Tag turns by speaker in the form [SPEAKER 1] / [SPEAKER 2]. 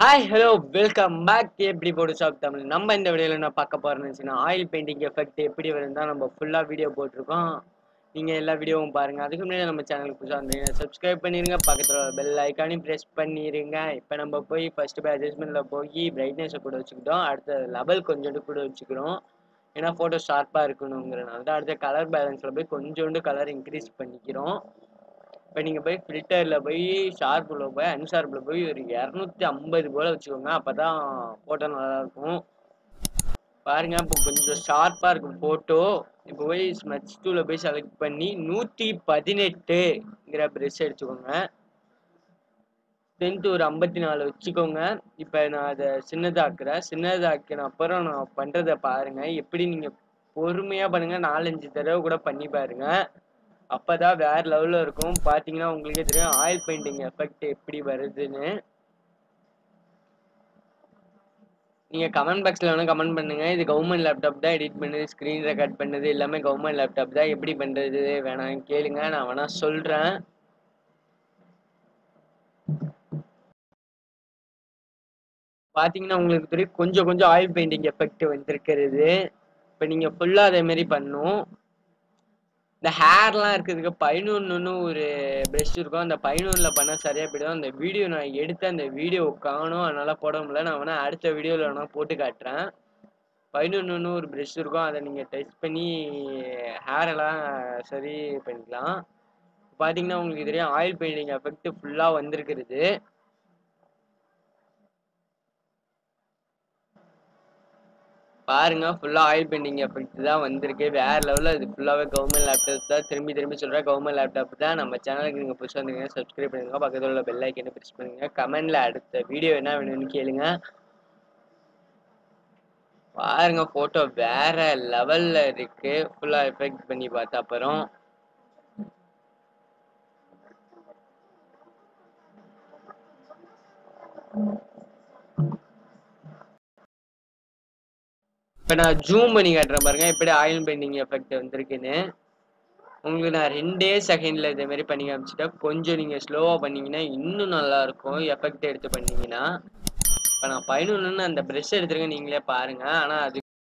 [SPEAKER 1] hi hello welcome back எப்படி போட்டு shop Tamil நம்ம இந்த வீடியோவில் என்ன பார்க்க போறோம்னு வச்சுன்னா ஆயில் பெயிண்டிங் எஃபெக்ட் எப்படி வருதுன்னு தான் நம்ம ஃபுல்லாக வீடியோ போட்டிருக்கோம் நீங்கள் எல்லா வீடியோவும் பாருங்கள் அதுக்கு முன்னாடி நம்ம சேனலுக்கு புதுசாக வந்தீங்க சப்ஸ்கிரைப் பண்ணிடுங்க பக்கத்தில் பெல் ஐக்கானையும் ப்ரெஸ் பண்ணிடுங்க இப்போ நம்ம போய் ஃபஸ்ட்டு போய் அட்ஜஸ்ட்மெண்ட்டில் போய் பிரைட்னஸை கூட வச்சுக்கிட்டோம் அடுத்த லெவல் கொஞ்சோண்டு கூட வச்சுக்கிறோம் ஏன்னா ஃபோட்டோ ஷார்ப்பாக இருக்கணுங்கிறனால தான் அடுத்த கலர் பேலன்ஸில் போய் கொஞ்சோண்டு கலர் இன்க்ரீஸ் பண்ணிக்கிறோம் இப்போ நீங்கள் போய் ஃபில்டரில் போய் ஷார்ப்பில் போய் அன்ஷார்ப்பில் போய் ஒரு இரநூத்தி ஐம்பது போல் வச்சுக்கோங்க அப்போ தான் ஃபோட்டோ நல்லாயிருக்கும் பாருங்க இப்போ கொஞ்சம் ஷார்ப்பாக இருக்கும் ஃபோட்டோ இப்போ போய் ஸ்மச் டூவில் போய் செலக்ட் பண்ணி நூற்றி பதினெட்டுங்கிற ப்ரெஷ் எடுத்துக்கோங்க ஸ்ட்ரென்த் ஒரு ஐம்பத்தி நாலு வச்சுக்கோங்க இப்போ நான் அதை சின்னதாக்குறேன் சின்னதாக்கின அப்புறம் நான் பண்ணுறதை பாருங்கள் எப்படி நீங்கள் பொறுமையாக பண்ணுங்கள் நாலஞ்சு தடவை கூட பண்ணி பாருங்கள் அப்பதான் வேற லெவல்ல இருக்கும் பாத்தீங்கன்னா உங்களுக்கே தெரியும் ஆயில் பெயிண்டிங் எஃபெக்ட் எப்படி வருதுன்னு நீங்க கமெண்ட் பாக்ஸ்ல வேணா கமெண்ட் பண்ணுங்க இது கவர்மெண்ட் லேப்டாப் தான் எடிட் பண்ணுது ஸ்கிரீன் ரெக்கார்ட் பண்ணுது எல்லாமே கவர்மெண்ட் லேப்டாப் தான் எப்படி பண்றது வேணாம் கேளுங்க நான் வேணா சொல்றேன் பாத்தீங்கன்னா உங்களுக்கு தெரியும் கொஞ்சம் கொஞ்சம் ஆயில் பெயிண்டிங் எஃபெக்ட் வந்திருக்கிறது இப்போ நீங்க ஃபுல்லா அதே மாதிரி பண்ணும் இந்த ஹேர்லாம் இருக்கிறதுக்கு பதினொன்றுன்னு ஒரு ப்ரெஷ் இருக்கும் அந்த பதினொன்றில் பண்ணால் சரியாக போயிடும் அந்த வீடியோ நான் எடுத்து அந்த வீடியோ காணும் அதனால் போட முடியல நான் வேணால் அடுத்த வீடியோவில் வேணால் போட்டு காட்டுறேன் பதினொன்றுன்னு ஒரு ப்ரெஷ் இருக்கும் அதை நீங்கள் டெஸ்ட் பண்ணி ஹேரெல்லாம் சரி பண்ணிக்கலாம் பார்த்தீங்கன்னா உங்களுக்கு தெரியும் ஆயில் பெயிண்டிங் எஃபெக்ட் ஃபுல்லாக வந்திருக்கிறது பாருங்க ஃபுல்லா ஆயில் பெயிண்டிங் எஃபெக்ட் தான் வந்திருக்கு வேற லெவலில் இது ஃபுல்லாவே கவர்மெண்ட் லேப்டாப் தான் திரும்பி திரும்பி சொல்றேன் கவர்மெண்ட் லேப்டாப் தான் நம்ம சேனலுக்கு நீங்க புதுசாக வந்தீங்க சப்ஸ்கிரைப் பண்ணுங்க பக்கத்துல உள்ள பெல் ஐக்கனை ப்ரெஸ் பண்ணுங்க கமெண்ட்ல அடுத்த வீடியோ என்ன வேணும்னு கேளுங்க பாருங்க போட்டோ வேற லெவல்ல இருக்கு ஃபுல்லா எஃபெக்ட் பண்ணி பார்த்த அப்புறம் இப்போ நான் ஜூம் பண்ணி காட்டுறேன் பாருங்க எப்படி ஆயில் பெயிண்டிங் எஃபெக்ட் வந்திருக்குன்னு உங்களுக்கு நான் ரெண்டே செகண்ட்ல இதே மாதிரி பண்ணி காமிச்சிட்டா கொஞ்சம் நீங்க ஸ்லோவா பண்ணீங்கன்னா இன்னும் நல்லா இருக்கும் எஃபெக்ட் எடுத்து பண்ணீங்கன்னா இப்போ நான் பதினொன்றுன்னு அந்த ப்ரெஷ் எடுத்துருக்கேன் நீங்களே பாருங்க ஆனால் அது